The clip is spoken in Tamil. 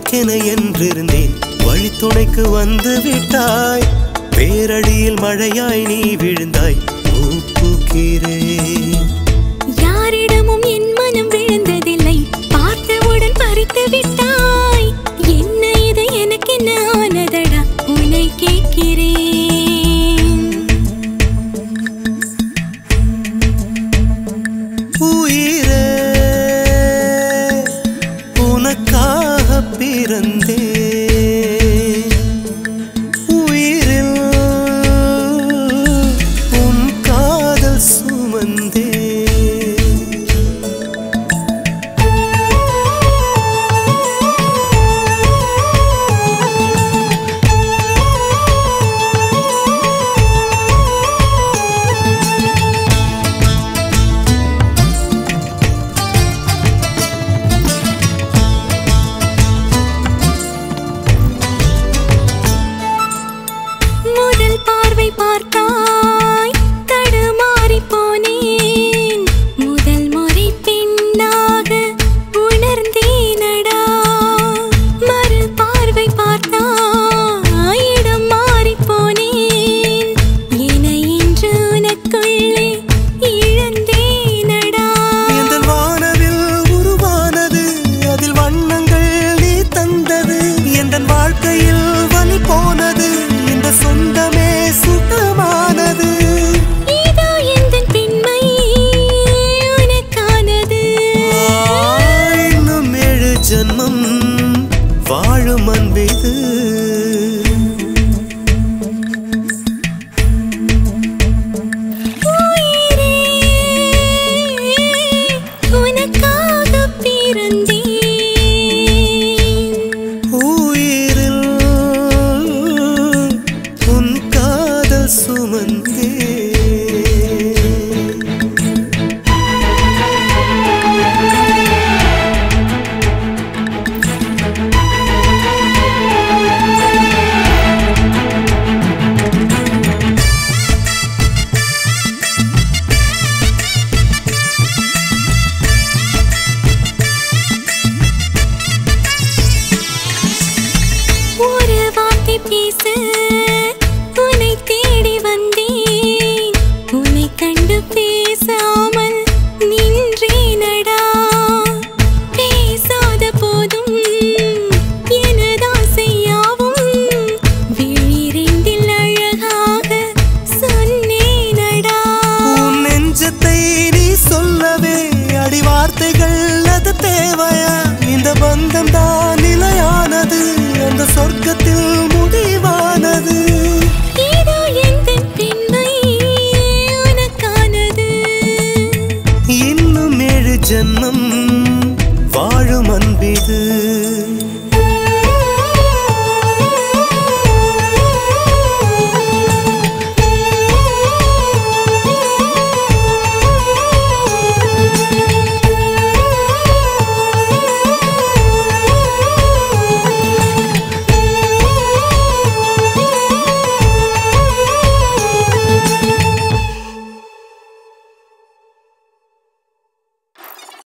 உனக்கென என்றிருந்தேன் வழித்துணைக்கு வந்து விட்டாய் பேரடியில் மழையாய் நீ விழுந்தாய் பூ பூக்கிறேன் யாரிடமும் என் மனம் விழுந்ததில்லை பார்த்தவுடன் பறித்து விட்டாய் என்ன இது எனக்கு என்ன ஆனதடா உன்னை கேட்கிறேன் உயிரே உனக்காக பிறந்தே உயிரில் உன் காதல் சுமந்தே முதல் பார்வை பார்த்தாய் தடுமாறி போனேன் முதல் முறை பெண்ணாக உணர்ந்தேனடா மறு பார்வை பார்த்தாய் இடம் மாறி போனேன் என இன்று உனக்குள்ளே இழந்தேனடா எந்தன் வானவில் உருவானது அதில் வண்ணங்கள் நீ தந்தது எந்தன் வாழ்க்கையில் வழி போனது இந்த சொந்தமே சுத்தமானது இதோ எந்தன் பெண்மை உனக்கானது இன்னும் ஏழு ஜன்மம் வாழும் அன்பிது உயிரே உனக்காக பிறந்தேன் உயிரில் உன் காதல் சுமந்தே ஒரு வார்த்தை பேச உன்னை தேடி வந்தேன் உன்னை கண்டு பேசாமல் நின்றேனடா பேசாத போதும் எனது ஆசையாவும் விழிரெண்டில் அழகாக சொன்னேனடா உன் நெஞ்சத்தை நீ சொல்லவே அடி வார்த்தைகள் அது தேவையா இந்த பந்தம் தான் நிலையானது அந்த சொர்க்கத்தில் முடிவானது இதோ எந்தன் பெண்மை உனக்கானது இன்னும் ஏழு ஜன்மம் வாழும் அன்பிது